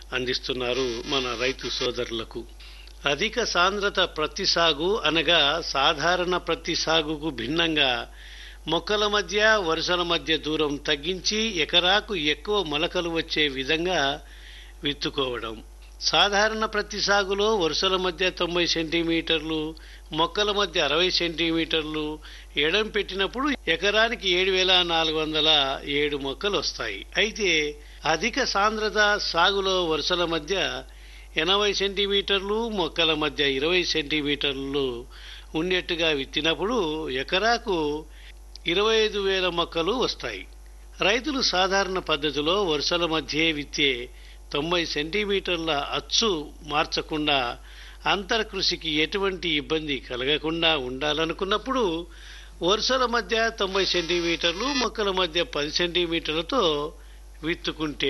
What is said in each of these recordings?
అందిస్తున్నారు మన రైతు సోదరులకు అధిక సాంద్రత ప్రతి సాగు అనగా సాధారణ ప్రతి సాగుకు భిన్నంగా మొక్కల మధ్య వరుసల మధ్య దూరం తగ్గించి ఎకరాకు ఎక్కువ మొలకలు వచ్చే విధంగా విత్తుకోవడం సాధారణ ప్రతి సాగులో వరుసల మధ్య తొంభై సెంటీమీటర్లు మొక్కల మధ్య అరవై సెంటీమీటర్లు ఎడం పెట్టినప్పుడు ఎకరానికి ఏడు వేల నాలుగు వందల ఏడు మొక్కలు వస్తాయి అయితే అధిక సాంద్రత సాగులో వరుసల మధ్య ఎనభై సెంటీమీటర్లు మొక్కల మధ్య ఇరవై సెంటీమీటర్లు ఉండేట్టుగా విత్తినప్పుడు ఎకరాకు ఇరవై ఐదు వేల మొక్కలు వస్తాయి రైతులు సాధారణ పద్ధతిలో వరుసల మధ్య విత్తే తొంభై సెంటీమీటర్ల అచ్చు మార్చకుండా అంతర్కృషికి ఎటువంటి ఇబ్బంది కలగకుండా ఉండాలనుకున్నప్పుడు వరుసల మధ్య తొంభై సెంటీమీటర్లు మొక్కల మధ్య పది సెంటీమీటర్లతో విత్తుకుంటే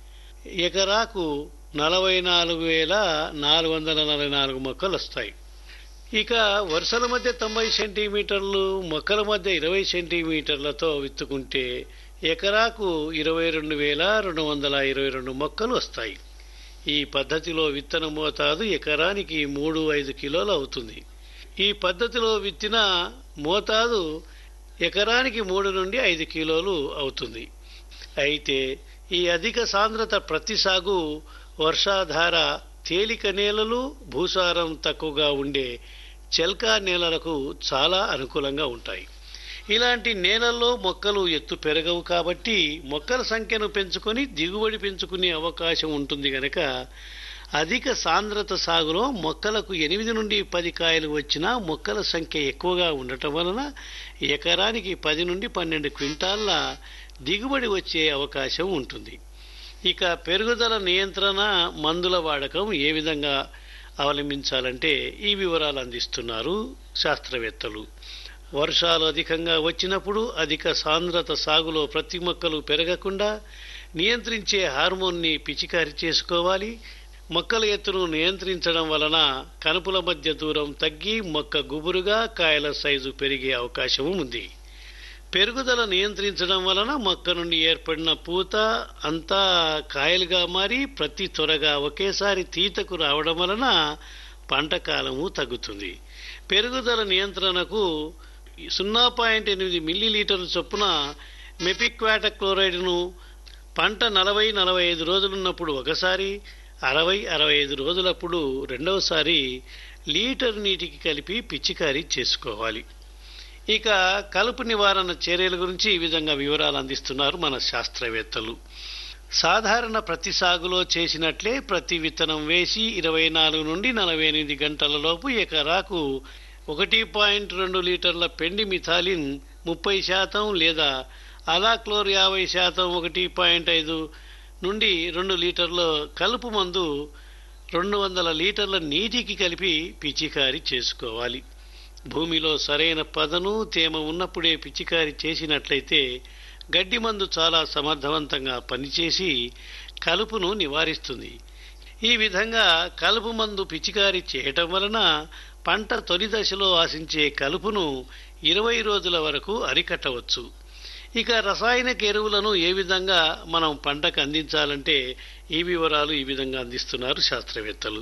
ఎకరాకు నలభై నాలుగు వేల నాలుగు వందల నలభై నాలుగు మొక్కలు వస్తాయి ఇక వరుసల మధ్య తొంభై సెంటీమీటర్లు మొక్కల మధ్య ఇరవై సెంటీమీటర్లతో విత్తుకుంటే ఎకరాకు ఇరవై రెండు వేల రెండు వందల ఇరవై రెండు మొక్కలు వస్తాయి ఈ పద్ధతిలో విత్తన మోతాదు ఎకరానికి మూడు ఐదు కిలోలు అవుతుంది ఈ పద్ధతిలో విత్తిన మోతాదు ఎకరానికి మూడు నుండి ఐదు కిలోలు అవుతుంది అయితే ఈ అధిక సాంద్రత ప్రతి సాగు వర్షాధార తేలిక నేలలు భూసారం తక్కువగా ఉండే చెల్కా నేలలకు చాలా అనుకూలంగా ఉంటాయి ఇలాంటి నేలల్లో మొక్కలు ఎత్తు పెరగవు కాబట్టి మొక్కల సంఖ్యను పెంచుకొని దిగుబడి పెంచుకునే అవకాశం ఉంటుంది గనక అధిక సాంద్రత సాగులో మొక్కలకు ఎనిమిది నుండి పది కాయలు వచ్చినా మొక్కల సంఖ్య ఎక్కువగా ఉండటం వలన ఎకరానికి పది నుండి పన్నెండు క్వింటాళ్ళ దిగుబడి వచ్చే అవకాశం ఉంటుంది ఇక పెరుగుదల నియంత్రణ మందుల వాడకం ఏ విధంగా అవలంబించాలంటే ఈ వివరాలు అందిస్తున్నారు శాస్త్రవేత్తలు వర్షాలు అధికంగా వచ్చినప్పుడు అధిక సాంద్రత సాగులో ప్రతి మొక్కలు పెరగకుండా నియంత్రించే హార్మోన్ని పిచికారి చేసుకోవాలి మొక్కల ఎత్తును నియంత్రించడం వలన కనుపుల మధ్య దూరం తగ్గి మొక్క గుబురుగా కాయల సైజు పెరిగే అవకాశం ఉంది పెరుగుదల నియంత్రించడం వలన మొక్క నుండి ఏర్పడిన పూత అంతా కాయలుగా మారి ప్రతి త్వరగా ఒకేసారి తీతకు రావడం వలన పంట కాలము తగ్గుతుంది పెరుగుదల నియంత్రణకు సున్నా పాయింట్ ఎనిమిది మిల్లీ లీటర్ల చొప్పున మెపిక్వాట క్లోరైడ్ను పంట నలభై నలభై ఐదు రోజులున్నప్పుడు ఒకసారి అరవై అరవై ఐదు రోజులప్పుడు రెండవసారి లీటర్ నీటికి కలిపి పిచికారీ చేసుకోవాలి ఇక కలుపు నివారణ చర్యల గురించి ఈ విధంగా వివరాలు అందిస్తున్నారు మన శాస్త్రవేత్తలు సాధారణ ప్రతి సాగులో చేసినట్లే ప్రతి విత్తనం వేసి ఇరవై నాలుగు నుండి నలభై ఎనిమిది గంటల లోపు ఎకరాకు ఒకటి పాయింట్ రెండు లీటర్ల పెండి మిథాలిన్ ముప్పై శాతం లేదా అలాక్లోర్ యాభై శాతం ఒకటి పాయింట్ ఐదు నుండి రెండు లీటర్ల కలుపు మందు రెండు వందల లీటర్ల నీటికి కలిపి పిచికారి చేసుకోవాలి భూమిలో సరైన పదను తేమ ఉన్నప్పుడే పిచికారి చేసినట్లయితే గడ్డి మందు చాలా సమర్థవంతంగా పనిచేసి కలుపును నివారిస్తుంది ఈ విధంగా కలుపు మందు పిచికారి చేయటం వలన పంట తొలి దశలో ఆశించే కలుపును ఇరవై రోజుల వరకు అరికట్టవచ్చు ఇక రసాయనిక ఎరువులను ఏ విధంగా మనం పంటకు అందించాలంటే ఈ వివరాలు ఈ విధంగా అందిస్తున్నారు శాస్త్రవేత్తలు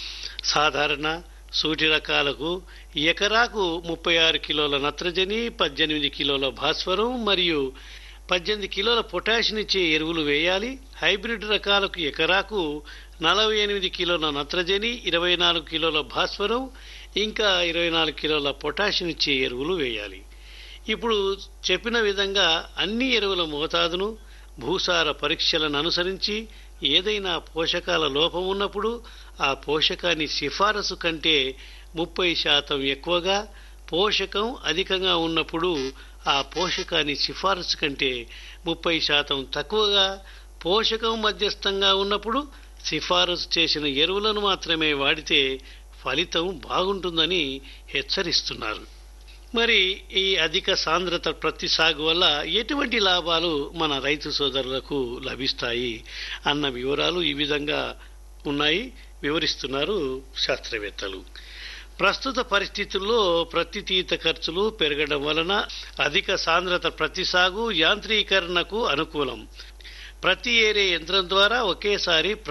సాధారణ సూటి రకాలకు ఎకరాకు ముప్పై ఆరు కిలోల నత్రజని పద్దెనిమిది కిలోల భాస్వరం మరియు పద్దెనిమిది కిలోల పొటాషినిచ్చే ఎరువులు వేయాలి హైబ్రిడ్ రకాలకు ఎకరాకు నలభై ఎనిమిది కిలోల నత్రజని ఇరవై నాలుగు కిలోల భాస్వరం ఇంకా ఇరవై నాలుగు కిలోల పొటాషినిచ్చే ఎరువులు వేయాలి ఇప్పుడు చెప్పిన విధంగా అన్ని ఎరువుల మోతాదును భూసార పరీక్షలను అనుసరించి ఏదైనా పోషకాల లోపం ఉన్నప్పుడు ఆ పోషకాన్ని సిఫారసు కంటే ముప్పై శాతం ఎక్కువగా పోషకం అధికంగా ఉన్నప్పుడు ఆ పోషకాన్ని సిఫారసు కంటే ముప్పై శాతం తక్కువగా పోషకం మధ్యస్థంగా ఉన్నప్పుడు సిఫారసు చేసిన ఎరువులను మాత్రమే వాడితే ఫలితం బాగుంటుందని హెచ్చరిస్తున్నారు మరి ఈ అధిక సాంద్రత ప్రతి సాగు వల్ల ఎటువంటి లాభాలు మన రైతు సోదరులకు లభిస్తాయి అన్న వివరాలు ఈ విధంగా ఉన్నాయి వివరిస్తున్నారు శాస్త్రవేత్తలు ప్రస్తుత పరిస్థితుల్లో ప్రతి తీత ఖర్చులు పెరగడం వలన అధిక సాంద్రత ప్రతి సాగు యాంత్రీకరణకు అనుకూలం ప్రతి ఏరే యంత్రం ద్వారా ఒకేసారి